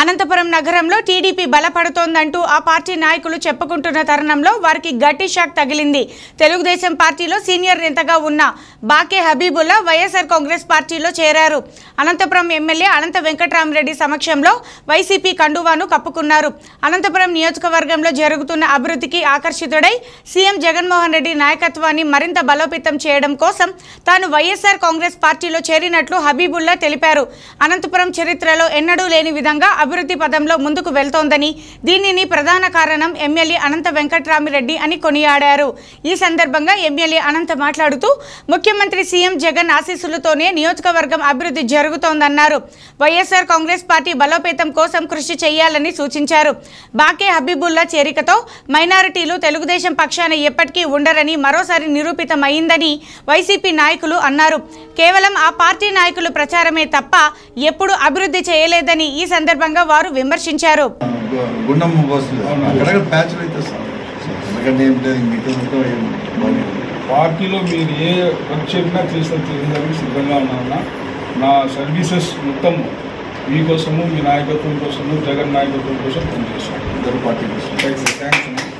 అనంతపురం నగరంలో టీడీపీ బలపడుతోందంటూ ఆ పార్టీ నాయకులు చెప్పుకుంటున్న తరుణంలో వారికి గట్టి షాక్ తగిలింది తెలుగుదేశం పార్టీలో సీనియర్ నేతగా ఉన్న బాకే హబీబుల్లా వైఎస్ఆర్ కాంగ్రెస్ పార్టీలో చేరారు అనంతపురం ఎమ్మెల్యే అనంత వెంకట్రామరెడ్డి సమక్షంలో వైసీపీ కండువాను కప్పుకున్నారు అనంతపురం నియోజకవర్గంలో జరుగుతున్న అభివృద్ధికి ఆకర్షితుడై సీఎం జగన్మోహన్ రెడ్డి నాయకత్వాన్ని మరింత బలోపేతం చేయడం కోసం తాను వైఎస్ఆర్ కాంగ్రెస్ పార్టీలో చేరినట్లు హబీబుల్లా తెలిపారు అనంతపురం చరిత్రలో ఎన్నడూ లేని విధంగా అభివృద్ధి పదంలో ముందుకు వెళ్తోందని దీనిని ప్రధాన కారణం ఎమ్మెల్యే అనంత వెంకట్రామిరెడ్డి అని కొనియాడారు ఈ సందర్భంగా ఎమ్మెల్యే అనంత మాట్లాడుతూ ముఖ్యమంత్రి సీఎం జగన్ ఆశీస్సులతోనే నియోజకవర్గం అభివృద్ధి జరుగుతోందన్నారు వైఎస్ఆర్ కాంగ్రెస్ పార్టీ బలోపేతం కోసం కృషి చేయాలని సూచించారు బాకే హబీబుల్లా చేరికతో మైనారిటీలు తెలుగుదేశం పక్షాన ఎప్పటికీ ఉండరని మరోసారి నిరూపితమైందని వైసీపీ నాయకులు అన్నారు కేవలం ఆ పార్టీ నాయకులు ప్రచారమే తప్ప ఎప్పుడు అభివృద్ధి చేయలేదని ఈ సందర్భంగా వారు విమర్శించారు గు- గుండమ్మ బస్సులు అక్కడ ప్యాచ్లు అయితే సార్ ఎందుకంటే ఏం లేదు ఇంటితో ఏం బాగాలేదు. పార్టీలో మీరు ఏ వర్క్ చెప్పినా చేసిన చేయడానికి సిద్ధంగా ఉన్నామన్నా నా సర్వీసెస్ మొత్తం మీకోసము మీ నాయకత్వం కోసము జగన్ నాయకత్వం కోసం పనిచేస్తాను ఇద్దరు పార్టీ కోసం థ్యాంక్స్ అన్న